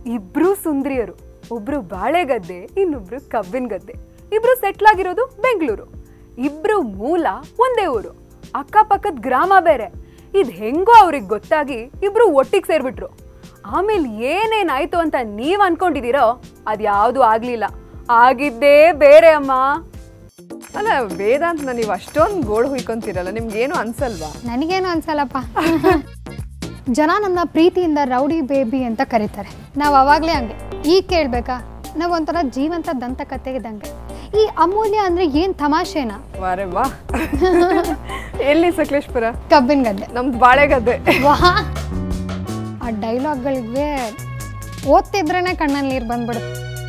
ಇಬ್ರು ಸುಂದ್ರಿಯರು ಒಬ್ರು ಬಾಳೆಗದ್ದೆ ಇನ್ನೊಬ್ರು ಕಬ್ಬಿನ ಗದ್ದೆ ಇಬ್ರು ಸೆಟ್ಲ್ ಆಗಿರೋದು ಬೆಂಗಳೂರು ಇಬ್ರು ಮೂಲ ಒಂದೇ ಊರು ಅಕ್ಕಪಕ್ಕದ ಗ್ರಾಮ ಬೇರೆ ಇದು ಹೆಂಗೋ ಅವ್ರಿಗೆ ಗೊತ್ತಾಗಿ ಇಬ್ರು ಒಟ್ಟಿಗೆ ಸೇರ್ಬಿಟ್ರು ಆಮೇಲೆ ಏನೇನಾಯ್ತು ಅಂತ ನೀವ್ ಅನ್ಕೊಂಡಿದೀರೋ ಅದ್ಯಾವುದು ಆಗ್ಲಿಲ್ಲ ಆಗಿದ್ದೇ ಬೇರೆ ಅಮ್ಮ ಅಲ್ಲ ವೇದಾಂತ್ನ ನೀವು ಅಷ್ಟೊಂದು ಗೋಳು ಹುಯ್ಕೊಂತೀರಲ್ಲ ನಿಮ್ಗೇನು ಅನ್ಸಲ್ವಾ ನನಗೇನು ಅನ್ಸಲ್ಲಪ್ಪ ಜನ ನನ್ನ ಪ್ರೀತಿಯಿಂದ ರೌಡಿ ಬೇಬಿ ಅಂತ ಕರೀತಾರೆ ನಾವು ಅವಾಗಲೇ ಹಂಗೆ ಈಗ ಕೇಳಬೇಕಾ ನಾವು ಒಂಥರ ಜೀವಂತ ದಂತಕಥೆ ಇದ್ದಂಗೆ ಈ ಅಮೂಲ್ಯ ಅಂದರೆ ಏನು ತಮಾಷೆನಾ ವಾರೆ ವಾ ಎಲ್ಲಿ ಸಕಲೇಶ್ಪುರ ಕಬ್ಬಿನ ಗದ್ದೆ ನಮ್ದು ಬಾಳೆಗದ್ದೆ ವಾ ಆ ಡೈಲಾಗ್ಗಳಿಗೆ ಓದ್ತಿದ್ರೇ ಕಣ್ಣಲ್ಲಿ ನೀರು ಬಂದ್ಬಿಡುತ್ತೆ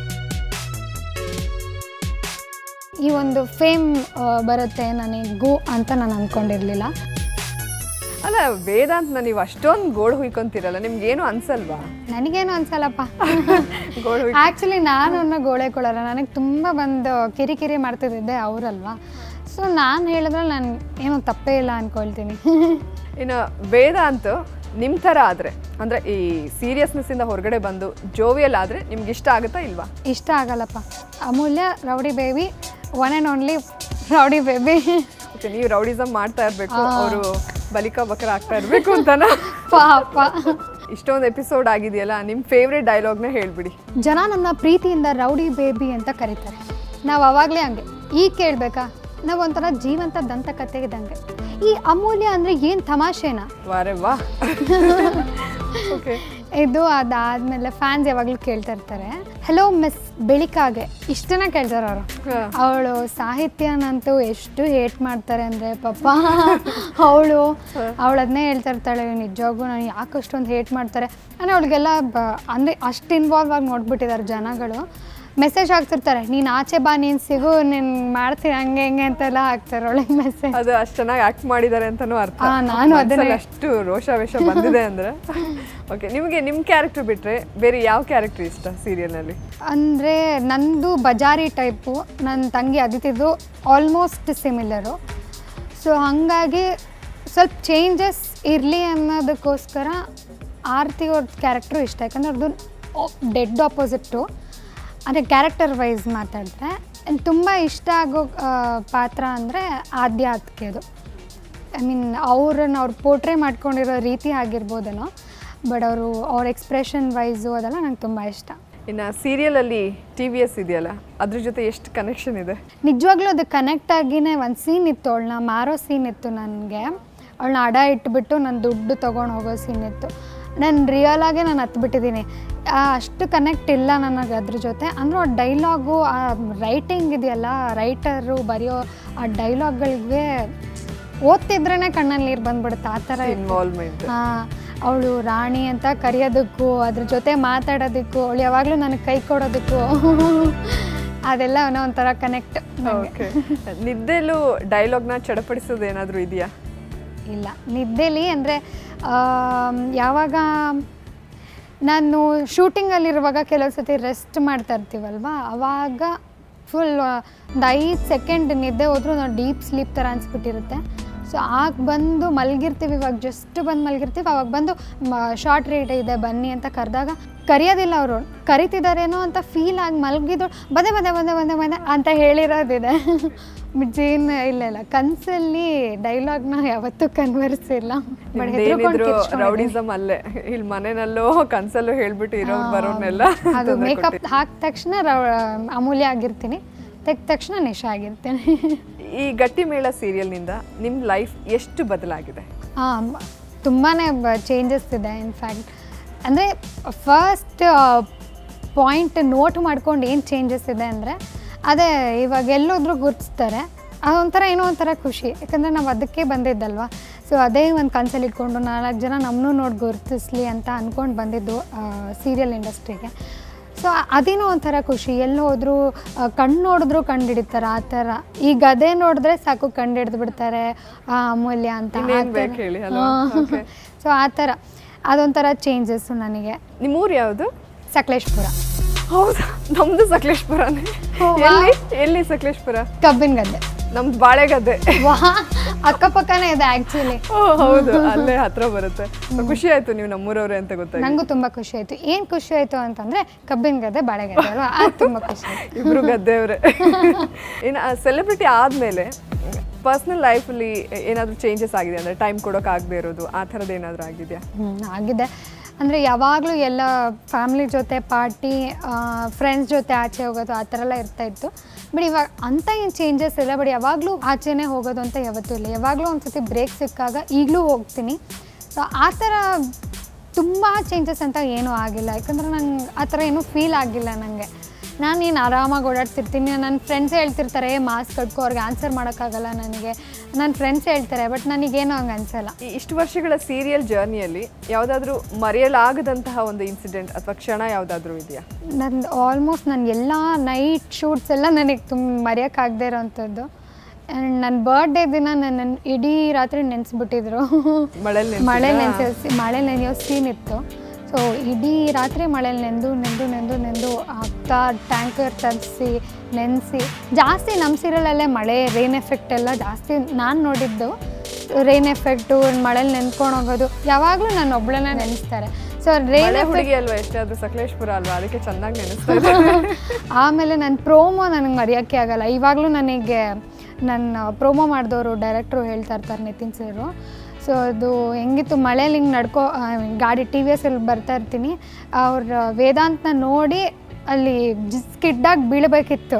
ಈ ಒಂದು ಫೇಮ್ ಬರುತ್ತೆ ನನಗೂ ಅಂತ ನಾನು ಅಂದ್ಕೊಂಡಿರಲಿಲ್ಲ ಅಲ್ಲ ವೇದಾಂತ್ನ ನೀವು ಅಷ್ಟೊಂದು ಗೋಳು ಹುಯ್ಕೊಂತೀರಲ್ಲ ನಿಮ್ಗೇನು ಅನ್ಸಲ್ವಾ ನನಗೇನು ಅನ್ಸಲ್ಲಪ್ಪ ಗೋಳು ಹುಯ್ ಆ್ಯಕ್ಚುಲಿ ನಾನು ಅನ್ನೋ ಗೋಳೆ ಕೊಡಲ್ಲ ನನಗೆ ತುಂಬ ಬಂದು ಕಿರಿಕಿರಿ ಮಾಡ್ತಿದ್ದೆ ಅವರಲ್ವಾ ಸೊ ನಾನು ಹೇಳಿದ್ರೆ ನಾನು ಏನೋ ತಪ್ಪೇ ಇಲ್ಲ ಅಂದ್ಕೊಳ್ತೀನಿ ಇನ್ನು ವೇದಾಂತ್ ನಿಮ್ಮ ಥರ ಆದರೆ ಅಂದರೆ ಈ ಸೀರಿಯಸ್ನೆಸ್ಸಿಂದ ಹೊರಗಡೆ ಬಂದು ಜೋವಿಯಲ್ ಆದರೆ ನಿಮ್ಗೆ ಇಷ್ಟ ಆಗುತ್ತಾ ಇಲ್ವಾ ಇಷ್ಟ ಆಗಲ್ಲಪ್ಪ Amulya rowdy baby one and only rowdy baby okay ನೀವು ರೌಡಿಸಮ್ ಮಾಡ್ತಾ ಇರಬೇಕು ಅವರು ಬಲಿಕಾ ಬಕರ ಆಗ್ತಾ ಇರಬೇಕು ಅಂತನಾ ಪಾಪ ಇಷ್ಟೊಂದು ಎಪಿಸೋಡ್ ಆಗಿದೆಯಲ್ಲ ನಿಮ್ಮ ಫೇವ್ರೆಟ್ ಡೈಲಾಗ್ನ ಹೇಳ್ಬಿಡಿ ಜನ ನನ್ನ ಪ್ರೀತಿಯಿಂದ ರೌಡಿ ಬೇಬಿ ಅಂತ ಕರೀತಾರೆ ನಾವು ಅವಾಗಲೇ ಹಂಗೆ ಈಗ ಕೇಳಬೇಕಾ ನಾವು ಒಂಥರ ಜೀವಂತ ದಂತಕಥೆ ಇದ್ದಂಗೆ ಈ ಅಮೂಲ್ಯ ಅಂದರೆ ಏನು ತಮಾಷೆನಾ ವಾರೆ ವಾ ಓಕೆ ಇದು ಅದಾದಮೇಲೆ ಫ್ಯಾನ್ಸ್ ಯಾವಾಗಲೂ ಕೇಳ್ತಾ ಇರ್ತಾರೆ ಹಲೋ ಮಿಸ್ ಬೆಳಿಕಾಗೆ ಇಷ್ಟನ್ನ ಕೇಳ್ತಾರೆ ಅವರು ಅವಳು ಸಾಹಿತ್ಯನಂತೂ ಎಷ್ಟು ಹೇಟ್ ಮಾಡ್ತಾರೆ ಅಂದರೆ ಪಾಪ ಅವಳು ಅವಳು ಅದನ್ನೇ ಹೇಳ್ತಾ ಇರ್ತಾಳೆ ನಿಜವಾಗೂ ನಾನು ಯಾಕೆ ಅಷ್ಟೊಂದು ಹೇಟ್ ಮಾಡ್ತಾರೆ ಅಂದರೆ ಅವಳಿಗೆಲ್ಲ ಬ ಅಂದರೆ ಅಷ್ಟು ಇನ್ವಾಲ್ವ್ ಆಗಿ ನೋಡ್ಬಿಟ್ಟಿದ್ದಾರೆ ಜನಗಳು ಮೆಸೇಜ್ ಹಾಕ್ತಿರ್ತಾರೆ ನೀನು ಆಚೆ ಬಾ ನೀನು ಸಿಗು ನೀನು ಮಾಡ್ತೀನಿ ಹಂಗೆ ಹಿಂಗೆ ಅಂತೆಲ್ಲ ಹಾಕ್ತಾರೆ ಒಳಗೆ ಮೆಸೇಜ್ ಅದು ಅಷ್ಟು ಚೆನ್ನಾಗಿ ಆಕ್ಟ್ ಮಾಡಿದ್ದಾರೆ ಅಂತಾನೂ ಅರ್ಥ ಆ, ನಾನು ಅದನ್ನೇ- ಮನ್ಸಲ್ಲಿ ಅಷ್ಟು ರೋಷಾವೇಶ ಬಂದಿದೆ ಅಂದ್ರೆ ಓಕೆ ನಿಮಗೆ ನಿಮ್ಮ ಕ್ಯಾರೆಕ್ಟರ್ ಬಿಟ್ರೆ ಬೇರೆ ಯಾವ ಕ್ಯಾರೆಕ್ಟರ್ ಇಷ್ಟ ಸೀರಿಯಲ್ನಲ್ಲಿ ಅಂದರೆ ನಂದು ಬಜಾರಿ ಟೈಪು ನನ್ನ ತಂಗಿ ಅದಿತಿದ್ದು ಆಲ್ಮೋಸ್ಟ್ ಸಿಮಿಲರು ಸೊ ಹಾಗಾಗಿ ಸ್ವಲ್ಪ ಚೇಂಜಸ್ ಇರಲಿ ಅನ್ನೋದಕ್ಕೋಸ್ಕರ ಆರತಿ ಅವ್ರದ್ದು ಕ್ಯಾರೆಕ್ಟ್ರು ಇಷ್ಟ ಯಾಕಂದ್ರೆ ಅವ್ರದ್ದು ಡೆಡ್ ಆಪೋಸಿಟ್ಟು ಅಂದರೆ ಕ್ಯಾರೆಕ್ಟರ್ ವೈಸ್ ಮಾತಾಡಿದ್ರೆ ತುಂಬ ಇಷ್ಟ ಆಗೋ ಆ, ಪಾತ್ರ ಅಂದರೆ ಆಧ್ಯಾತ್ಮಿಕದು ಐ ಮೀನ್ ಅವ್ರನ್ನ ಅವ್ರು ಪೋರ್ಟ್ರೇ ಮಾಡ್ಕೊಂಡಿರೋ ರೀತಿ ಆಗಿರ್ಬೋದೇನೋ ಬಟ್ ಅವರು ಅವ್ರ ಎಕ್ಸ್ಪ್ರೆಷನ್ ವೈಸು ಅದೆಲ್ಲ ನಂಗೆ ತುಂಬ ಇಷ್ಟ ಇನ್ನು ಸೀರಿಯಲಲ್ಲಿ ಟಿ ವಿ ಎಸ್ ಇದೆಯಲ್ಲ ಅದ್ರ ಜೊತೆ ಎಷ್ಟು ಕನೆಕ್ಷನ್ ಇದೆ ನಿಜವಾಗ್ಲೂ ಅದು ಕನೆಕ್ಟ್ ಆಗಿನೇ ಒಂದು ಸೀನ್ ಇತ್ತು ಅವಳನ್ನ ಮಾರೋ ಸೀನ್ ಇತ್ತು ನನಗೆ ಅವಳನ್ನ ಅಡ ಇಟ್ಬಿಟ್ಟು ನಾನು ದುಡ್ಡು ತೊಗೊಂಡು ಹೋಗೋ ಸೀನ್ ಇತ್ತು ನಾನು ರಿಯಲ್ ಆಗೇ ನಾನು ಹತ್ಬಿಟ್ಟಿದ್ದೀನಿ ಆ, ಅಷ್ಟು ಕನೆಕ್ಟ್ ಇಲ್ಲ ನನಗೆ ಅದ್ರ ಜೊತೆ ಅಂದರೆ ಆ ಡೈಲಾಗು ಆ ರೈಟಿಂಗ್ ಇದೆಯಲ್ಲ ರೈಟರು ಬರೆಯೋ ಆ ಡೈಲಾಗ್ಗಳಿಗೆ ಓದ್ತಿದ್ರೇ ಕಣ್ಣಲ್ಲಿ ನೀರು ಬಂದ್ಬಿಡುತ್ತೆ ಆ ಥರ ಇತ್ತು. ಇನ್ವಾಲ್ವ್ಮೆಂಟ್ ಅವಳು ರಾಣಿ ಅಂತ ಕರೆಯೋದಕ್ಕೂ ಅದ್ರ ಜೊತೆ ಮಾತಾಡೋದಕ್ಕೂ ಅವಳು ಯಾವಾಗಲೂ ನನಗೆ ಕೈ ಕೊಡೋದಕ್ಕೂ ಅದೆಲ್ಲ ಏನೋ ಒಂಥರ ಕನೆಕ್ಟ್ ಓಕೆ ನಿದ್ದೆಲ್ಲೂ ಡೈಲಾಗ್ನ ಚಡಪಡಿಸೋದು ಏನಾದರೂ ಇದೆಯಾ ಇಲ್ಲ ನಿದ್ದೆಲಿ ಅಂದರೆ ಯಾವಾಗ ನಾನು ಶೂಟಿಂಗಲ್ಲಿರುವಾಗ ಕೆಲವು ಸತಿ ರೆಸ್ಟ್ ಮಾಡ್ತಾ ಇರ್ತೀವಲ್ವ ಅವಾಗ ಫುಲ್ ಒಂದು ಐದು ಸೆಕೆಂಡ್ ನಿದ್ದೆ ಹೋದ್ರೂ ನಾವು ಡೀಪ್ ಸ್ಲೀಪ್ ಥರ ಅನಿಸ್ಬಿಟ್ಟಿರುತ್ತೆ ಸೊ ಆಗ ಬಂದು ಮಲಗಿರ್ತೀವಿ ಇವಾಗ ಜಸ್ಟ್ ಬಂದು ಮಲಗಿರ್ತೀವಿ ಅವಾಗ ಬಂದು ಶಾರ್ಟ್ ರೇಟ್ ಇದೆ ಬನ್ನಿ ಅಂತ ಕರೆದಾಗ ಕರೆಯೋದಿಲ್ಲ ಅವರು ಕರಿತಿದ್ದಾರೇನೋ ಅಂತ ಫೀಲ್ ಆಗಿ ಮಲಗಿದ್ದು ಬದೆ ಬದೆ ಬಂದೆ ಬಂದೆ ಬಂದೆ ಅಂತ ಹೇಳಿರೋದಿದೆ ಜೀನ್ ಇಲ್ಲ ಇಲ್ಲ ಕನಸಲ್ಲಿ ಡೈಲಾಗ್ನ ಯಾವತ್ತೂ ಕನ್ವರ್ಸಿಲ್ಲ ಬಟ್ ಏನಿದ್ರು ರೌಡಿಸಮ್ ಅಲ್ಲೇ ಇಲ್ಲಿ ಮನೆಯಲ್ಲೋ ಕನ್ಸಲ್ಲೂ ಹೇಳ್ಬಿಟ್ಟು ಇರೋರು ಬರೋರ್ನೆಲ್ಲ ಅದು ಮೇಕಪ್ ಹಾಕಿದ ತಕ್ಷಣ ರವ- ಅಮೂಲ್ಯ ಆಗಿರ್ತೀನಿ ತೆಗ್ದ ತಕ್ಷಣ ನಿಶಾ ಆಗಿರ್ತೀನಿ ಈ ಗಟ್ಟಿ ಮೇಳ ಸೀರಿಯಲ್ನಿಂದ ನಿಮ್ಮ ಲೈಫ್ ಎಷ್ಟು ಬದಲಾಗಿದೆ ಹಾಂ ತುಂಬಾ ಚೇಂಜಸ್ ಇದೆ ಇನ್ಫ್ಯಾಕ್ಟ್ ಅಂದರೆ ಫಸ್ಟ್ ಪಾಯಿಂಟ್ ನೋಟ್ ಮಾಡ್ಕೊಂಡು ಏನು ಚೇಂಜಸ್ ಇದೆ ಅಂದರೆ ಅದೇ ಇವಾಗ ಎಲ್ಲೋದ್ರೂ ಗುರ್ತಿಸ್ತಾರೆ ಅದೊಂಥರ ಏನೋ ಒಂಥರ ಖುಷಿ ಯಾಕಂದರೆ ನಾವು ಅದಕ್ಕೆ ಬಂದಿದ್ದಲ್ವಾ ಸೊ ಅದೇ ಒಂದು ಕನ್ಸಲ್ಲಿ ಇಟ್ಕೊಂಡು ನಾಲ್ಕು ಜನ ನಮ್ಮನ್ನೂ ನೋಡಿ ಗುರುತಿಸ್ಲಿ ಅಂತ ಅಂದ್ಕೊಂಡು ಬಂದಿದ್ದು ಸೀರಿಯಲ್ ಇಂಡಸ್ಟ್ರಿಗೆ ಸೊ ಅದೇನೋ ಒಂಥರ ಖುಷಿ ಎಲ್ಲಿ ಹೋದ್ರು ಆ, ಕಣ್ಣು ನೋಡಿದ್ರು ಕಂಡು ಹಿಡಿತಾರೆ ಆ ಥರ ಈಗ ಅದೇ ನೋಡಿದ್ರೆ ಸಾಕು ಕಂಡು ಹಿಡಿದು ಬಿಡ್ತಾರೆ ಆ, ಅಮೂಲ್ಯ ಅಂತ ಇನ್ನೇನ್ ಬೇಕು ಹೇಳಿ ಅಲ್ವಾ? Okay. ಸೊ ಆ ಥರ ಅದೊಂಥರ ಚೇಂಜಸ್ಸು ನನಗೆ ನಿಮ್ಮೂರು ಯಾವುದು ಸಕಲೇಶ್ಪುರ ಹೌದಾ ನಮ್ದು ಸಕಲೇಶ್ಪುರನೇ ಎಲ್ಲಿ ಎಲ್ಲಿ ಸಕಲೇಶ್ಪುರ ಕಬ್ಬಿನ ಗದ್ದೆ ನಮ್ದು ಬಾಳೆಗದ್ದೆ ವಾ ಅಕ್ಕಪಕ್ಕನೇ ಇದೆ ಆ್ಯಕ್ಚುಲಿ ಓ ಹೌದು ಅಲ್ಲೇ ಹತ್ರ ಬರುತ್ತೆ So, ಖುಷಿ ಆಯ್ತು ನೀವು ನಮ್ಮೂರವ್ರೆ ಅಂತ ಗೊತ್ತಾಗಿ ನನಗೂ ತುಂಬ ಖುಷಿ ಆಯಿತು ಏನು ಖುಷಿ ಆಯಿತು ಅಂತಂದರೆ ಕಬ್ಬಿನ ಗದ್ದೆ ಬಾಳೆಗದ್ದೆ ಅಲ್ವಾ ಅದು ತುಂಬ ಖುಷಿ ಆಯಿತು ಇಬ್ರು ಗದ್ದೆಯವ್ರೆ ಇನ್ನು ಸೆಲೆಬ್ರಿಟಿ ಆದಮೇಲೆ ಪರ್ಸ್ನಲ್ ಲೈಫಲ್ಲಿ ಏನಾದರೂ ಚೇಂಜಸ್ ಆಗಿದೆ ಅಂದರೆ ಟೈಮ್ ಕೊಡೋಕೆ ಆಗದೆ ಇರೋದು ಆ ಥರದ್ದು ಏನಾದರೂ ಆಗಿದೆಯಾ ಹ್ಞೂ ಆಗಿದೆ ಅಂದರೆ ಯಾವಾಗಲೂ ಎಲ್ಲ ಫ್ಯಾಮ್ಲಿ ಜೊತೆ ಪಾರ್ಟಿ ಫ್ರೆಂಡ್ಸ್ ಜೊತೆ ಆಚೆ ಹೋಗೋದು ಆ ಥರ ಎಲ್ಲ ಇರ್ತಾ ಇತ್ತು ಬಟ್ ಇವಾಗ ಅಂಥ ಏನು ಚೇಂಜಸ್ ಇಲ್ಲ ಬಟ್ ಯಾವಾಗಲೂ ಆಚೆನೇ ಹೋಗೋದು ಅಂತ ಯಾವತ್ತೂ ಇಲ್ಲ ಯಾವಾಗಲೂ ಒಂದು ಸತಿ ಬ್ರೇಕ್ ಸಿಕ್ಕಾಗ ಈಗಲೂ ಹೋಗ್ತೀನಿ ಸೊ ಆ ಥರ ತುಂಬ ಚೇಂಜಸ್ ಅಂತ ಏನೂ ಆಗಿಲ್ಲ ಯಾಕಂದ್ರೆ ನಂಗೆ ಆ ಥರ ಏನೂ ಫೀಲ್ ಆಗಿಲ್ಲ ನನಗೆ ನಾನೇನು ಆರಾಮಾಗಿ ಓಡಾಡ್ತಿರ್ತೀನಿ ನನ್ನ ಫ್ರೆಂಡ್ಸ್ ಹೇಳ್ತಿರ್ತಾರೆ ಏ ಮಾಸ್ಕ್ ಕಟ್ಕೋ ಅವ್ರಿಗೆ ಆನ್ಸರ್ ಮಾಡೋಕ್ಕಾಗಲ್ಲ ನನಗೆ ನನ್ನ ಫ್ರೆಂಡ್ಸ್ ಹೇಳ್ತಾರೆ ಬಟ್ ನನಗೇನು ಹಂಗೆ ಅನಿಸಲ್ಲ ಈ ಇಷ್ಟು ವರ್ಷಗಳ ಸೀರಿಯಲ್ ಜರ್ನಿಯಲ್ಲಿ ಯಾವುದಾದ್ರೂ ಮರೆಯಲಾಗದಂತಹ ಒಂದು ಇನ್ಸಿಡೆಂಟ್ ಅಥವಾ ಕ್ಷಣ ಯಾವುದಾದ್ರೂ ಇದೆಯಾ ನಂದು ಆಲ್ಮೋಸ್ಟ್ ನನ್ನ ಎಲ್ಲ ನೈಟ್ ಶೂಟ್ಸ್ ಎಲ್ಲ ನನಗೆ ತುಂಬ ಮರೆಯೋಕ್ಕಾಗದೇ ಇರೋವಂಥದ್ದು ಆ್ಯಂಡ್ ನನ್ನ ಬರ್ಡೇ ದಿನ ನನ್ನ ಇಡೀ ರಾತ್ರಿ ನೆನೆಸ್ಬಿಟ್ಟಿದ್ರು ಮಳೆಯಲ್ಲಿ ಮಳೆ ನೆನೆಸಿ ಮಳೆ ನೆನೆಯೋ ಸೀನ್ ಇತ್ತು ಸೊ ಇಡೀ ರಾತ್ರಿ ಮಳೇಲಿ ನೆಂದು ನೆಂದು ನೆಂದು ನೆಂದು ಆಗ್ತಾ ಟ್ಯಾಂಕರ್ ತರಿಸಿ ನೆನೆಸಿ ಜಾಸ್ತಿ ನಮ್ಮ ಸೀರಿಯಲಲ್ಲೇ ಮಳೆ ರೈನ್ ಎಫೆಕ್ಟ್ ಎಲ್ಲ ಜಾಸ್ತಿ ನಾನು ನೋಡಿದ್ದು ರೈನ್ ಎಫೆಕ್ಟು ಮಳೇಲಿ ನೆನ್ಕೊಂಡು ಹೋಗೋದು ಯಾವಾಗಲೂ ನಾನು ಒಬ್ಳನ್ನ ನೆನೆಸ್ತಾರೆ ಸೊ ರೈನ್ ಮಳೆ ಹುಡುಗಿ ಅಲ್ವಾ ಎಷ್ಟಾದ್ರೂ ಸಕಲೇಶ್ಪುರ ಅಲ್ವಾ ಅದಕ್ಕೆ ಚೆನ್ನಾಗಿ ನೆನೆಸ್ತಾ ಇದೆ ಆಮೇಲೆ ನನ್ನ ಪ್ರೋಮೋ ನನಗೆ ಮರೆಯೋಕ್ಕೆ ಆಗಲ್ಲ ಇವಾಗಲೂ ನನಗೆ ನನ್ನ ಪ್ರೋಮೋ ಮಾಡಿದವರು ಡೈರೆಕ್ಟ್ರು ಹೇಳ್ತಾ ಇರ್ತಾರೆ ನಿತಿನ್ ಸರು ಸೊ ಅದು ಹೆಂಗಿತ್ತು ಮಳೇಲಿ ಹಿಂಗೆ ನಡ್ಕೋ ಆ, ಗಾಡಿ ಟಿ ವಿ ಎಸ್ಸಲ್ಲಿ ಬರ್ತಾ ಇರ್ತೀನಿ ಅವ್ರ ವೇದಾಂತನ ನೋಡಿ ಅಲ್ಲಿ ಸ್ಕಿಡ್ಡಾಗಿ ಬೀಳಬೇಕಿತ್ತು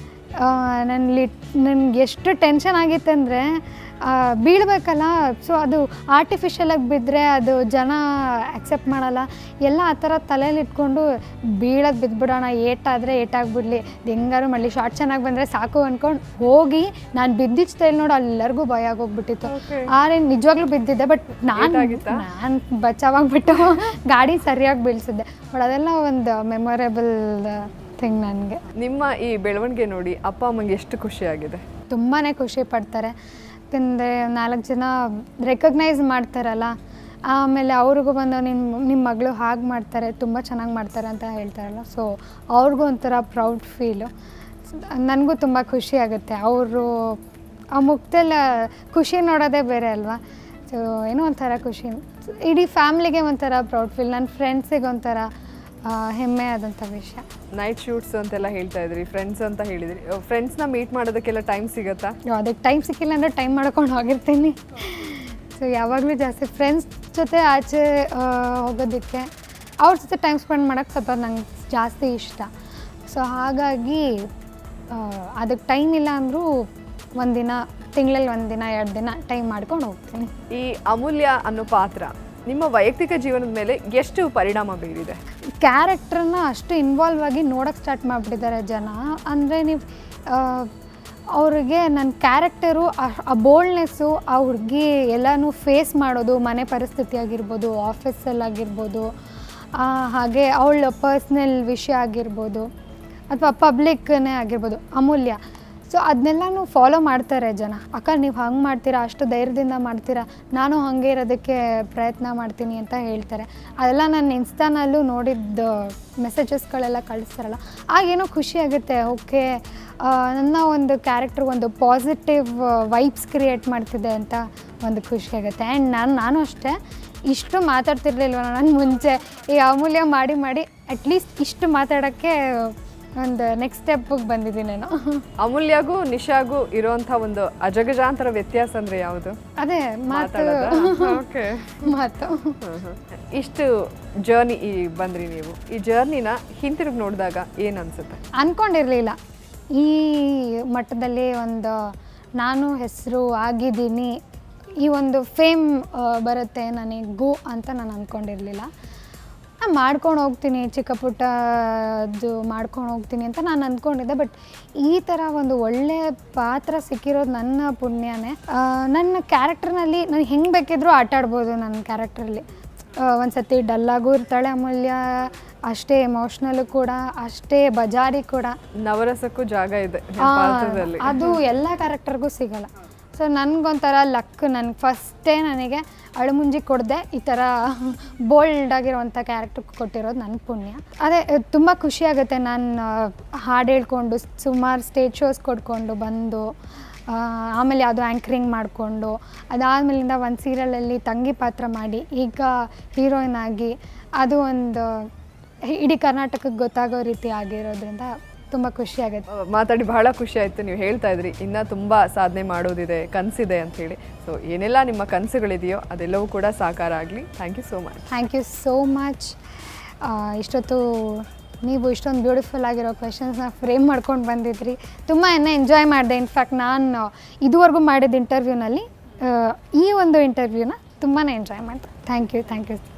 ನನ್ನ ನನಗೆ ಎಷ್ಟು ಟೆನ್ಷನ್ ಆಗಿತ್ತಂದರೆ ಬೀಳಬೇಕಲ್ಲ ಸೊ ಅದು ಆರ್ಟಿಫಿಷಿಯಲಾಗಿ ಬಿದ್ದರೆ ಅದು ಜನ ಆಕ್ಸೆಪ್ಟ್ ಮಾಡಲ್ಲ ಎಲ್ಲ ಆ ಥರ ತಲೆಯಲ್ಲಿ ಇಟ್ಕೊಂಡು ಬೀಳೋದು ಬಿದ್ದುಬಿಡೋಣ ಏಟಾದರೆ ಏಟಾಗ್ಬಿಡ್ಲಿ ಹೆಂಗಾರು ಮಾಡಲಿ ಶಾರ್ಟ್ ಚೆನ್ನಾಗಿ ಬಂದರೆ ಸಾಕು ಅಂದ್ಕೊಂಡು ಹೋಗಿ ನಾನು ಬಿದ್ದಿದ್ದ ಸ್ಟೈಲ್ ನೋಡಿ ಎಲ್ಲರಿಗೂ ಭಯ ಆಗೋಗ್ಬಿಟ್ಟಿತ್ತು Okay. ಆದ್ರೆ ನಿಜವಾಗ್ಲೂ ಬಿದ್ದಿದ್ದೆ ಬಟ್ ನಾನು ಏಟಾಗಿತ್ತಾ? ನಾನು ಬಚಾವಾಗ್ಬಿಟ್ಟು ಗಾಡಿ ಸರಿಯಾಗಿ ಬೀಳ್ಸಿದ್ದೆ ಬಟ್ ಅದೆಲ್ಲ ಒಂದು ಮೆಮೊರೇಬಲ್ ಥಿಂಗ್ ನನಗೆ ನಿಮ್ಮ ಈ ಬೆಳವಣಿಗೆ ನೋಡಿ ಅಪ್ಪ ಅಮ್ಮಂಗೆ ಎಷ್ಟು ಖುಷಿ ಆಗಿದೆ ತುಂಬಾ ಖುಷಿ ಪಡ್ತಾರೆ ಯಾಕಂದರೆ ನಾಲ್ಕು ಜನ ರೆಕಗ್ನೈಸ್ ಮಾಡ್ತಾರಲ್ಲ ಆಮೇಲೆ ಅವ್ರಿಗೂ ಬಂದು ನಿಮ್ಮ ನಿಮ್ಮ ಮಗಳು ಹಾಗೆ ಮಾಡ್ತಾರೆ ತುಂಬ ಚೆನ್ನಾಗಿ ಮಾಡ್ತಾರೆ ಅಂತ ಹೇಳ್ತಾರಲ್ಲ ಸೊ ಅವ್ರಿಗೂ ಒಂಥರ ಪ್ರೌಡ್ ಫೀಲು ನನಗೂ ತುಂಬ ಖುಷಿ ಆಗುತ್ತೆ ಅವರು ಆ ಮುಖದಲ್ಲಿ ಖುಷಿ ನೋಡೋದೇ ಬೇರೆ ಅಲ್ವಾ ಸೊ ಏನೋ ಒಂಥರ ಖುಷಿ ಇಡೀ ಫ್ಯಾಮ್ಲಿಗೆ ಒಂಥರ ಪ್ರೌಡ್ ಫೀಲ್ ನನ್ನ ಫ್ರೆಂಡ್ಸಿಗೆ ಒಂಥರ ಆ, ಹೆಮ್ಮೆ ಆದಂಥ ವಿಷಯ ನೈಟ್ ಶೂಟ್ಸ್ ಅಂತೆಲ್ಲ ಹೇಳ್ತಾ ಇದ್ರಿ ಫ್ರೆಂಡ್ಸ್ ಅಂತ ಹೇಳಿದ್ರಿ ಫ್ರೆಂಡ್ಸ್ನ ಮೀಟ್ ಮಾಡೋದಕ್ಕೆಲ್ಲ ಟೈಮ್ ಸಿಗತ್ತಾ ಅದಕ್ಕೆ ಟೈಮ್ ಸಿಕ್ಕಿಲ್ಲ ಅಂದರೆ ಟೈಮ್ ಮಾಡ್ಕೊಂಡು ಹೋಗಿರ್ತೀನಿ ಸೊ ಯಾವಾಗಲೂ ಜಾಸ್ತಿ ಫ್ರೆಂಡ್ಸ್ ಜೊತೆ ಆಚೆ ಆ, ಹೋಗೋದಕ್ಕೆ ಅವ್ರ ಜೊತೆ ಟೈಮ್ ಸ್ಪೆಂಡ್ ಮಾಡೋಕ್ಕೆ ಸ್ವಲ್ಪ ನಂಗೆ ಜಾಸ್ತಿ ಇಷ್ಟ ಸೊ ಹಾಗಾಗಿ ಆ, ಅದಕ್ಕೆ ಟೈಮ್ ಇಲ್ಲ ಅಂದರೂ ಒಂದಿನ ತಿಂಗಳಲ್ಲಿ ಒಂದಿನ ಎರಡು ದಿನ ಟೈಮ್ ಮಾಡ್ಕೊಂಡು ಹೋಗ್ತೀನಿ ಈ ಅಮೂಲ್ಯ ಅನ್ನೋ ಪಾತ್ರ ನಿಮ್ಮ ವೈಯಕ್ತಿಕ ಜೀವನದ ಮೇಲೆ ಎಷ್ಟು ಪರಿಣಾಮ ಬೀರಿದೆ ಕ್ಯಾರೆಕ್ಟ್ರನ್ನ ಅಷ್ಟು ಇನ್ವಾಲ್ವ್ ಆಗಿ ನೋಡೋಕ್ಕೆ ಸ್ಟಾರ್ಟ್ ಮಾಡಿಬಿಟ್ಟಿದ್ದಾರೆ ಜನ ಅಂದರೆ ನೀವು ಅವ್ರಿಗೆ ನನ್ನ ಕ್ಯಾರೆಕ್ಟರು ಆ ಬೋಲ್ಡ್ನೆಸ್ಸು ಆ ಹುಡುಗಿ ಎಲ್ಲನೂ ಫೇಸ್ ಮಾಡೋದು ಮನೆ ಪರಿಸ್ಥಿತಿ ಆಗಿರ್ಬೋದು ಆಫೀಸಲ್ಲಾಗಿರ್ಬೋದು ಹಾಗೆ ಅವಳ ಪರ್ಸ್ನಲ್ ವಿಷಯ ಆಗಿರ್ಬೋದು ಅಥವಾ ಪಬ್ಲಿಕ್ನೇ ಆಗಿರ್ಬೋದು ಅಮೂಲ್ಯ ಸೊ ಅದನ್ನೆಲ್ಲನೂ ಫಾಲೋ ಮಾಡ್ತಾರೆ ಜನ ಅಕ್ಕ ನೀವು ಹಂಗೆ ಮಾಡ್ತೀರಾ ಅಷ್ಟು ಧೈರ್ಯದಿಂದ ಮಾಡ್ತೀರಾ ನಾನು ಹಾಗೆ ಇರೋದಕ್ಕೆ ಪ್ರಯತ್ನ ಮಾಡ್ತೀನಿ ಅಂತ ಹೇಳ್ತಾರೆ ಅದೆಲ್ಲ ನಾನು ಇನ್ಸ್ಟಾನಲ್ಲೂ ನೋಡಿದ್ದ ಮೆಸೇಜಸ್ಗಳೆಲ್ಲ ಕಳಿಸ್ತಾರಲ್ಲ ಆಗೇನೋ ಖುಷಿ ಆಗುತ್ತೆ ಓಕೆ ನನ್ನ ಒಂದು ಕ್ಯಾರೆಕ್ಟರ್ ಒಂದು ಪಾಸಿಟಿವ್ ವೈಬ್ಸ್ ಕ್ರಿಯೇಟ್ ಮಾಡ್ತಿದೆ ಅಂತ ಒಂದು ಖುಷಿ ಆಗುತ್ತೆ ಆ್ಯಂಡ್ ನಾನು ನಾನು ಅಷ್ಟೇ ಇಷ್ಟು ಮಾತಾಡ್ತಿರ್ಲಿಲ್ವ ನಾನು ಮುಂಚೆ ಈ ಅಮೂಲ್ಯ ಮಾಡಿ ಮಾಡಿ ಅಟ್ಲೀಸ್ಟ್ ಇಷ್ಟು ಮಾತಾಡೋಕ್ಕೆ ಒಂದು ನೆಕ್ಸ್ಟ್ ಸ್ಟೆಪ್ಪಿಗೆ ಬಂದಿದ್ದೀನಿ ನಾನು ಅಮೂಲ್ಯಗೂ ನಿಶಾಗೂ ಇರುವಂಥ ಒಂದು ಅಜಗಜಾಂತರ ವ್ಯತ್ಯಾಸ ಅಂದ್ರೆ ಯಾವುದು ಅದೇ ಮಾತು ಓಕೆ ಮಾತು ಇಷ್ಟು ಜರ್ನಿ ಈ ಬಂದ್ರಿ ನೀವು ಈ ಜರ್ನಿನ ಹಿಂತಿರುಗಿ ನೋಡಿದಾಗ ಏನು ಅನ್ಸುತ್ತೆ ಅಂದ್ಕೊಂಡಿರಲಿಲ್ಲ ಈ ಮಟ್ಟದಲ್ಲಿ ಒಂದು ನಾನು ಹೆಸರು ಆಗಿದ್ದೀನಿ ಈ ಒಂದು ಫೇಮ್ ಬರುತ್ತೆ ನನಗೂ ಅಂತ ನಾನು ಅಂದ್ಕೊಂಡಿರಲಿಲ್ಲ ನಾನು ಮಾಡ್ಕೊಂಡು ಹೋಗ್ತೀನಿ ಚಿಕ್ಕ ಪುಟ್ಟದ್ದು ಮಾಡ್ಕೊಂಡು ಹೋಗ್ತೀನಿ ಅಂತ ನಾನು ಅಂದ್ಕೊಂಡಿದ್ದೆ ಬಟ್ ಈ ಥರ ಒಂದು ಒಳ್ಳೆ ಪಾತ್ರ ಸಿಕ್ಕಿರೋದು ನನ್ನ ಪುಣ್ಯನೇ ಆ, ನನ್ನ ಕ್ಯಾರೆಕ್ಟರ್ನಲ್ಲಿ ನಾನು ಹೆಂಗೆ ಬೇಕಿದ್ರೂ ಆಟ ಆಡ್ಬೋದು ನನ್ನ ಕ್ಯಾರೆಕ್ಟ್ರಲ್ಲಿ ಒಂದು ಸತಿ ಡಲ್ಲಾಗೂ ಇರ್ತಾಳೆ ಅಮೂಲ್ಯ ಅಷ್ಟೇ ಎಮೋಷ್ನಲ್ಲು ಕೂಡ ಅಷ್ಟೇ ಬಜಾರಿ ಕೂಡ ನವರಸಕ್ಕೂ ಜಾಗ ಇದೆ ನಿಮ್ಮ ಆ, ಪಾತ್ರದಲ್ಲಿ ಅದು ಎಲ್ಲ ಕ್ಯಾರೆಕ್ಟರ್ಗೂ ಸಿಗಲ್ಲ ಸೊ ನನಗೊಂಥರ ಲಕ್ ನನಗೆ ಫಸ್ಟೇ ನನಗೆ ಅಳುಮುಂಜಿ ಕೊಡದೆ ಈ ಥರ ಬೋಲ್ಡ್ ಆಗಿರುವಂಥ ಕ್ಯಾರೆಕ್ಟರ್ ಕೊಟ್ಟಿರೋದು ನನ್ನ ಪುಣ್ಯ ಅದೇ ತುಂಬ ಖುಷಿ ಆಗುತ್ತೆ ನಾನು ಹಾಡು ಹೇಳ್ಕೊಂಡು ಸುಮಾರು ಸ್ಟೇಜ್ ಶೋಸ್ ಕೊಡ್ಕೊಂಡು ಬಂದು ಆ, ಆಮೇಲೆ ಯಾವುದೋ ಆ್ಯಂಕರಿಂಗ್ ಮಾಡಿಕೊಂಡು ಅದಾದಮೇಲಿಂದ ಒಂದು ಸೀರಿಯಲಲ್ಲಿ ತಂಗಿ ಪಾತ್ರ ಮಾಡಿ ಈಗ ಹೀರೋಯಿನ್ ಆಗಿ ಅದು ಒಂದು ಇಡೀ ಕರ್ನಾಟಕಕ್ಕೆ ಗೊತ್ತಾಗೋ ರೀತಿ ಆಗಿರೋದ್ರಿಂದ ತುಂಬ ಖುಷಿ ಆಗುತ್ತೆ ಮಾತಾಡಿ ಬಹಳ ಖುಷಿ ಆಯಿತು ನೀವು ಹೇಳ್ತಾ ಇದ್ರಿ ಇನ್ನೂ ತುಂಬ ಸಾಧನೆ ಮಾಡೋದಿದೆ ಕನಸಿದೆ ಅಂಥೇಳಿ ಸೊ ಏನೆಲ್ಲ ನಿಮ್ಮ ಕನಸುಗಳಿದೆಯೋ ಅದೆಲ್ಲವೂ ಕೂಡ ಸಾಕಾರ ಆಗಲಿ thank you so much thank you so much ಇಷ್ಟೊತ್ತು ನೀವು ಇಷ್ಟೊಂದು ಬ್ಯೂಟಿಫುಲ್ ಆಗಿರೋ ಕ್ವೆಶನ್ಸ್ನ ಫ್ರೇಮ್ ಮಾಡ್ಕೊಂಡು ಬಂದಿದ್ರಿ ತುಂಬ ಎನ್ನ ಎಂಜಾಯ್ ಮಾಡಿದೆ ಇನ್ಫ್ಯಾಕ್ಟ್ ನಾನು ಇದುವರೆಗೂ ಮಾಡಿದ ಇಂಟರ್ವ್ಯೂನಲ್ಲಿ ಈ ಒಂದು ಇಂಟರ್ವ್ಯೂನ ತುಂಬಾ ಎಂಜಾಯ್ ಮಾಡಿದೆ ಥ್ಯಾಂಕ್ ಯು ಥ್ಯಾಂಕ್ ಯು